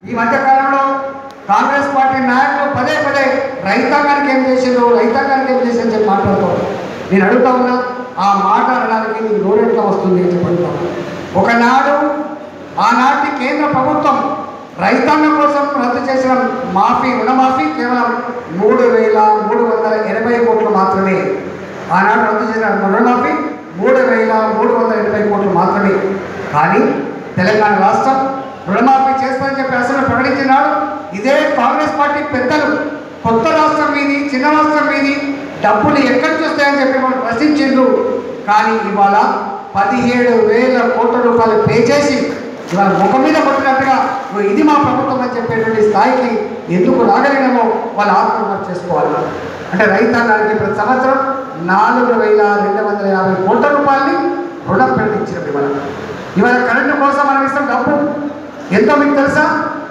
ఈ మధ్య కాలంలో కాంగ్రెస్ పార్టీ నాయకులు పదే పదే రైతాంగానికి ఏం చేసిండ్రు రైతాంగానికి ఏం చేసిందని చెప్పి మాట్లాడుతారు నేను అడుగుతా ఉన్నా ఆ మాట అనడానికి నీకు నోరెట్లా వస్తుంది అని చెప్పి అడుగుతా ఉన్నా. ఒకనాడు ఆనాటి కేంద్ర ప్రభుత్వం రైతాంగం కోసం రద్దు చేసిన మాఫీ రుణమాఫీ కేవలం మూడు వేల మూడు వందల ఎనభై కోట్లు మాత్రమే ఆనాడు రద్దు చేసిన రుణమాఫీ మూడు వేల మూడు వందల ఎనభై కోట్లు మాత్రమే కానీ తెలంగాణ రాష్ట్రం రుణమాఫీ చేస్తానని చెప్పి అసలు ప్రకటించినాడు ఇదే కాంగ్రెస్ పార్టీ పెద్దలు కొత్త రాష్ట్రం మీది చిన్న రాష్ట్రం మీది డబ్బులు ఎక్కడి నుంచి వస్తాయని చెప్పి మనం ప్రశ్నించిండ్రు కానీ ఇవాళ పదిహేడు వేల కోట్ల రూపాయలు పే చేసి ఇవాళ ముఖం మీద కొట్టినట్టుగా "ఓ, ఇది మా ప్రభుత్వం అని చెప్పేటువంటి స్థాయికి ఎందుకు రాగలిగినామో వాళ్ళు ఆత్మహత్య చేసుకోవాలి అంటే రైతాంగానికి ప్రతి సంవత్సరం నాలుగు వేల రెండు వందల యాభై కోట్ల రూపాయలని రుణం ప్రకటించినప్పుడు ఇవాళ ఇవాళ కరెంటు కోసం మనం ఇస్తున్న డబ్బు ఎంతో మీకు తెలుసా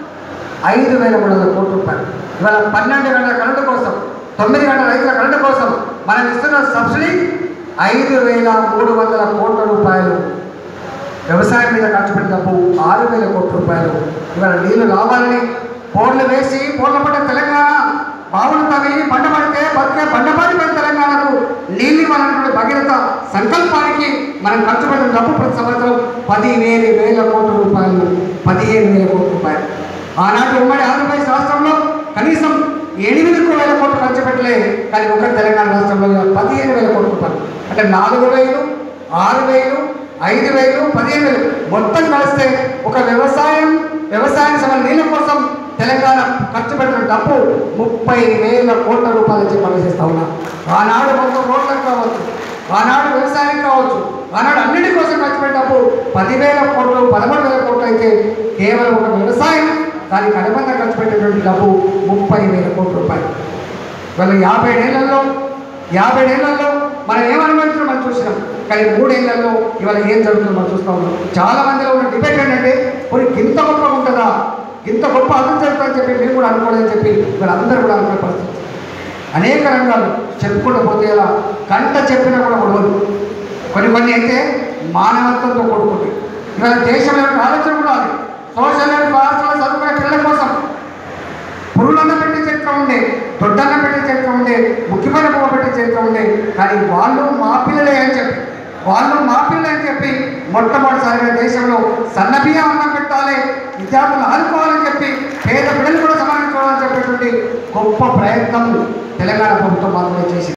ఐదు వేల మూడు వందల కోట్ల రూపాయలు ఇవాళ పన్నెండు గంటల కరెంటు కోసం తొమ్మిది గంటల రైతుల కరెంటు కోసం మనం ఇస్తున్న సబ్సిడీ ఐదు వేల మూడు వందల కోట్ల రూపాయలు వ్యవసాయం మీద ఖర్చు పెట్టిన డబ్బు ఆరు వేల కోట్ల రూపాయలు ఇవాళ నీళ్లు రావాలని బోర్లు వేసి బోర్ల పడ్డ తెలంగాణ బావులు తవ్వి పంట పడితే బతికే పంట పడిపోయిన తెలంగాణకు నీళ్ళు ఇవ్వాలన్నటువంటి భగీరథ సంకల్పానికి మనం ఖర్చు పెట్టిన డబ్బు ప్రతి సంవత్సరం పదివేలు వేల కోట్ల రూపాయలు పదిహేను వేల కోట్ల రూపాయలు ఆనాటి ఉమ్మడి ఆంధ్రప్రదేశ్ రాష్ట్రంలో కనీసం ఎనిమిది వేల కోట్లు ఖర్చు పెట్టలే కానీ ఒక తెలంగాణ రాష్ట్రంలో ఇవాళ పదిహేను వేల కోట్ల రూపాయలు అంటే నాలుగు వేలు ఆరు వేలు ఐదు వేలు పదిహేను వేలు మొత్తం కలిస్తే ఒక వ్యవసాయం వ్యవసాయం సమ నీళ్ళ కోసం తెలంగాణ ఖర్చు పెట్టిన డబ్బు ముప్పై వేల కోట్ల రూపాయలు చెప్పి ఆలోచిస్తా ఉన్నా ఆనాడు మొత్తం రోడ్లకు కావచ్చు ఆనాడు వ్యవసాయం కావచ్చు ఆనాడు అన్నిటి కోసం ఖర్చు పెట్టిన డబ్బు పదివేల కోట్లు పదమూడు వేల కోట్లు అయితే కేవలం ఒక వ్యవసాయం దానికి అనుబంధంగా ఖర్చు పెట్టినటువంటి డబ్బు ముప్పై వేల కోట్ల రూపాయలు వాళ్ళ యాభై ఏళ్లలో యాభై ఏళ్లలో మనం ఏమనుభవించడం మనం చూసినాం కానీ మూడేళ్లలో ఇవాళ ఏం జరుగుతుందో మనం చూస్తూ ఉన్నాం చాలా మందిలో ఉన్న డిబేట్ ఏంటంటే కొన్ని ఇంత గొప్ప ఉంటుందా ఇంత గొప్ప అభివృద్ధి జరుగుతుందని చెప్పి మేము కూడా అనుకోలేదని చెప్పి వీళ్ళందరూ కూడా అనుకునే పరిస్థితి అనేక రంగాలు చెప్పుకుంటూ పోతే ఇలా కంట చెప్పినా కూడా గొడవలు కొన్ని కొన్ని అయితే మానవత్వంతో కూడుకుంటాయి ఇవాళ దేశంలో యొక్క ఆలోచన కూడా అది సోషల్ అండ్ హాస్టల్లో చదువుకునే పిల్లల కోసం పురులన్న పెట్టే చరిత్ర ఉండే దొడ్డన్న పెట్టే చరిత్ర ఉండే ముఖ్యమైన పువ్వు పెట్టే చరిత్ర ఉండే కానీ వాళ్ళు మా పిల్లలే అని చెప్పి వాళ్ళు మా పిల్లలే అని చెప్పి మొట్టమొదటిసారిగా దేశంలో సన్నబియ్యం అన్నం పెట్టాలి విద్యార్థులు ఆదుకోవాలని చెప్పి పేద పిల్లలు కూడా సమానం చూడాలని చెప్పేటువంటి గొప్ప ప్రయత్నం తెలంగాణ ప్రభుత్వం మాత్రమే చేసింది